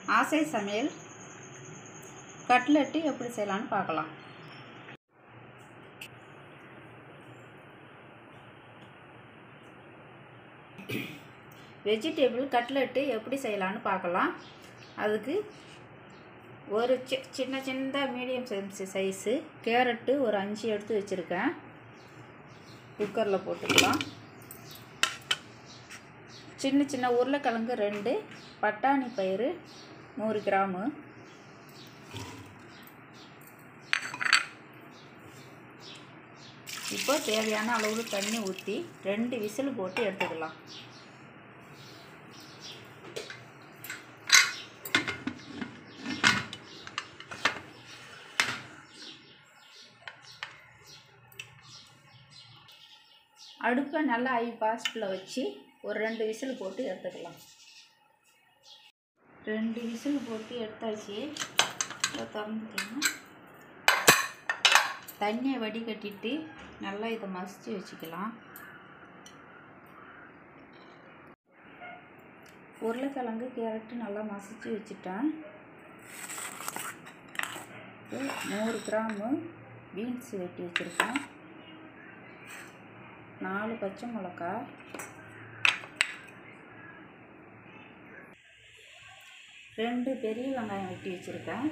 ஆசை சமையல் கட்லெட்டு எப்படி செய்யலான்னு பார்க்கலாம் வெஜிடபிள் கட்லெட்டு எப்படி செய்யலான்னு பார்க்கலாம் அதுக்கு ஒரு சி சின்ன சின்னதாக மீடியம் சைஸ் சைஸு கேரட்டு ஒரு அஞ்சு எடுத்து வச்சுருக்கேன் குக்கரில் போட்டுக்கலாம் சின்ன சின்ன உருளைக்கிழங்கு ரெண்டு பட்டாணி பயிறு நூறு கிராமு இப்போ தேவையான அளவு தண்ணி ஊற்றி ரெண்டு விசில் போட்டு எடுத்துக்கலாம் அடுப்பை நல்லா ஐ பாஸ்டில் வச்சு ஒரு ரெண்டு விசில் போட்டு எடுத்துக்கலாம் ரெண்டு விசில் போட்டு எடுத்தாச்சு இதை திறந்துட்டோம்னா தண்ணியை வடிகட்டிட்டு நல்லா இதை மசித்து வச்சுக்கலாம் உருளைக்கிழங்கு கேரட்டு நல்லா மசித்து வச்சுட்டேன் நூறு கிராமு பீன்ஸ் வெட்டி வச்சுருக்கேன் நாலு பச்சை மிளகா ரெண்டு பெரிய வெங்காயம் வெட்டி வச்சுருக்கேன்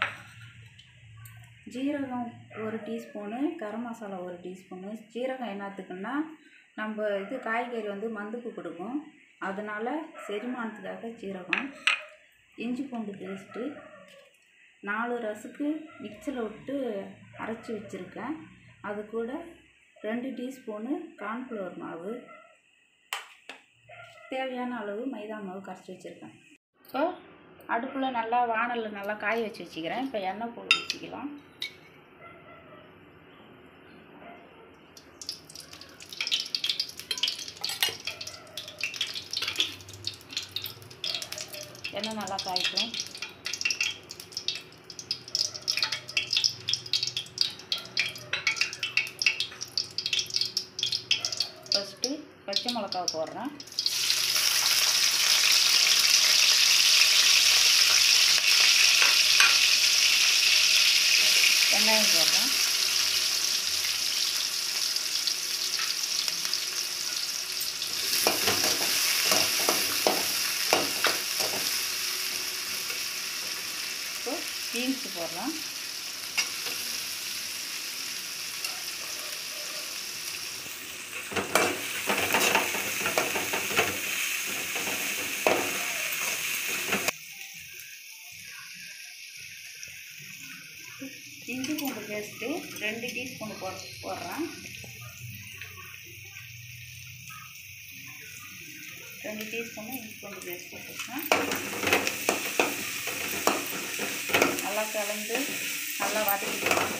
ஜீரகம் ஒரு டீஸ்பூனு கரம் மசாலா ஒரு டீஸ்பூனு ஜீரகம் என்னத்துக்குன்னா நம்ம இது காய்கறி வந்து மந்துக்கு கொடுக்கும் அதனால் செரிமானத்துக்காக ஜீரகம் இஞ்சி பூண்டு பேஸ்ட்டு நாலு ரசுக்கு மிக்சியில் விட்டு அரைச்சி வச்சுருக்கேன் அது கூட ரெண்டு டீஸ்பூனு கார்ன்ஃப்ளவர் மாவு தேவையான அளவு மைதா மாவு கரைச்சி வச்சுருக்கேன் இப்போ அடுப்பில் நல்லா வானலில் நல்லா காய வச்சு வச்சுக்கிறேன் இப்போ எண்ணெய் போட்டு வச்சுக்கலாம் எண்ணெய் நல்லா காய்க்கும் ஃபஸ்ட்டு பச்சை மிளகா போடுறேன் வெங்காயம் போடுறேன் இப்போ பீன்ஸ் போடுறேன் இஞ்சி பூண்டு பேஸ்ட்டு ரெண்டு டீஸ்பூன் போ போடுறேன் ரெண்டு டீஸ்பூனு இஞ்சி பூண்டு பேஸ்ட் போட்டுருக்கேன் நல்லா கலந்து நல்லா வதக்கிக்கலாம்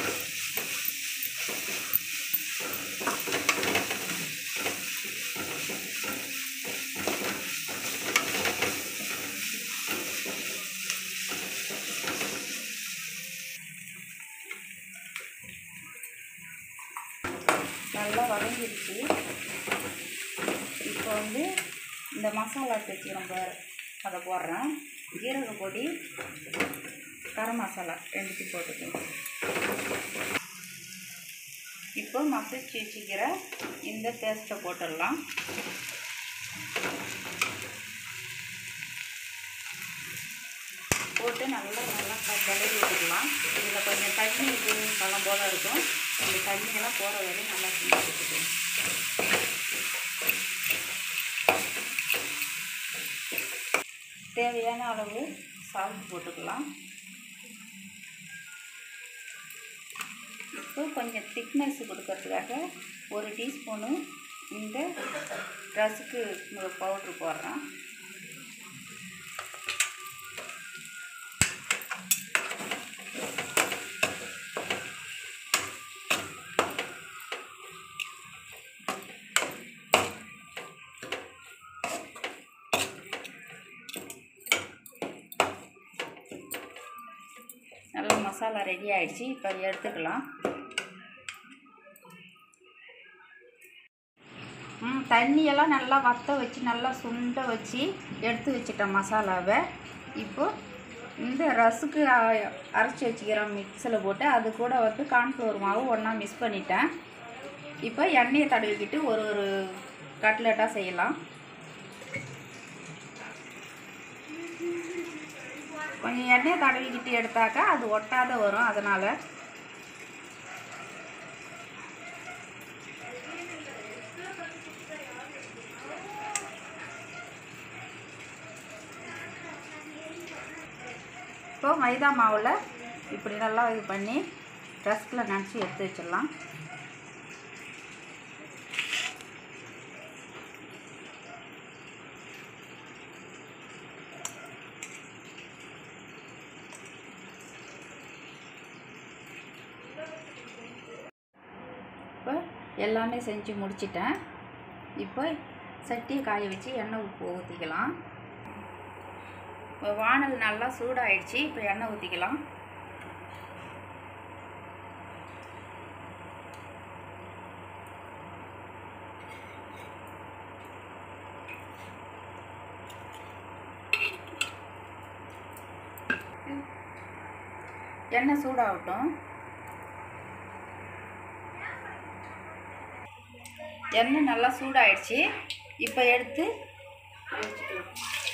நல்லா வதங்கிடுச்சு இப்போ வந்து இந்த மசாலா வச்சுக்கிறோம் பாரு அதை போடுறேன் ஜீரக பொடி கரம் மசாலா ரெண்டுத்தையும் போட்டுக்கணும் இப்போ மசிச்சு வச்சுக்கிற இந்த பேஸ்ட்டை போட்டுடலாம் போட்டு நல்லா நல்லா கிளறி விட்டுக்கலாம் இதில் கொஞ்சம் தண்ணி இது பழம் போல் இருக்கும் அந்த தண்ணியெல்லாம் போகிற வரையும் நல்லா கிண்டி வச்சுக்கணும் தேவையான அளவு சால்ட் போட்டுக்கலாம் இப்போ கொஞ்சம் திக்னஸ் கொடுக்கறதுக்காக ஒரு டீஸ்பூனு இந்த ரசுக்கு பவுட்ரு போடுறேன் நல்லா மசாலா ரெடி ஆயிடுச்சு இப்போ எடுத்துக்கலாம் ம் தண்ணியெல்லாம் நல்லா வத்த வச்சு நல்லா சுண்ட வச்சு எடுத்து வச்சிட்டேன் மசாலாவை இப்போ இந்த ரஸுக்கு அ- அரைச்சி வச்சுக்கிறோம் மிக்ஸில் போட்டு அது கூட வந்து கார்ன்ஃப்ளவர் மாவு ஒன்றா மிக்ஸ் பண்ணிட்டேன் இப்போ எண்ணெயை தடவிக்கிட்டு ஒரு ஒரு கட்லெட்டாக செய்யலாம் கொஞ்சம் எண்ணெயை தடவிக்கிட்டு எடுத்தாக்கா அது ஒட்டாத வரும் அதனால் இப்போ மைதா மாவில் இப்படி நல்லா இது பண்ணி ரஸ்கில் நினச்சி எடுத்து வச்சிடலாம் இப்போ எல்லாமே செஞ்சு முடிச்சிட்டேன் இப்போ சட்டியை காய வச்சு எண்ணெய் உப்பு ஊற்றிக்கலாம் இப்போ வானல் நல்லா சூடாயிடுச்சு இப்போ எண்ணெய் ஊற்றிக்கலாம் எண்ணெய் சூடாகட்டும் எண்ணெய் நல்லா சூடாயிடுச்சு இப்போ எடுத்து வச்சுக்கலாம்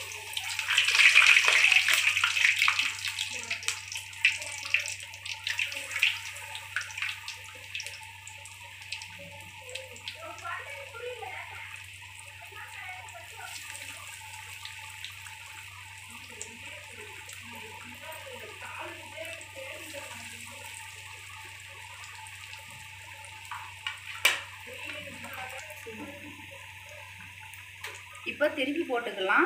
இப்போ திருப்பி போட்டுக்கலாம்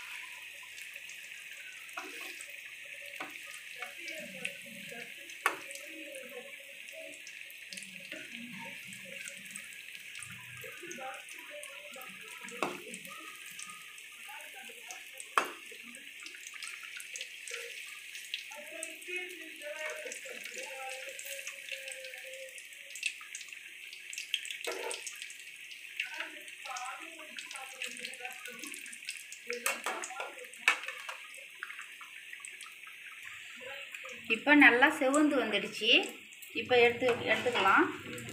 இப்போ நல்லா செவந்து வந்துடுச்சு இப்போ எடுத்து எடுத்துக்கலாம்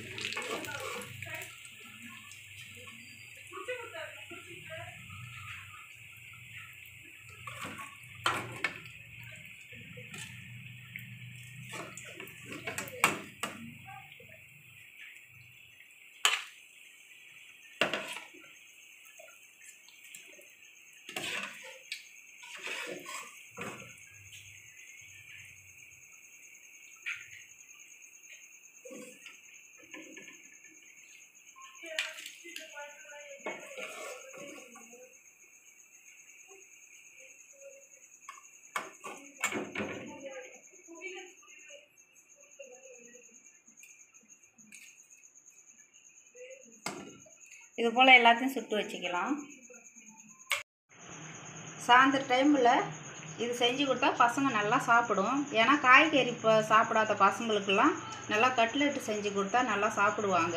இது போல் எல்லாத்தையும் சுட்டு வச்சுக்கலாம் சாயந்தர டைமில் இது செஞ்சு கொடுத்தா பசங்க நல்லா சாப்பிடும் ஏன்னா காய்கறி இப்போ சாப்பிடாத பசங்களுக்கெல்லாம் நல்லா கட்லெட்டு செஞ்சு கொடுத்தா நல்லா சாப்பிடுவாங்க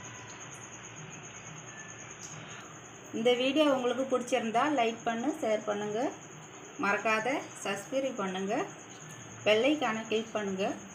இந்த வீடியோ உங்களுக்கு பிடிச்சிருந்தா லைக் பண்ணு ஷேர் பண்ணுங்கள் மறக்காத சப்ஸ்கிரைப் பண்ணுங்கள் பெல்லைக்கான கிளிக் பண்ணுங்கள்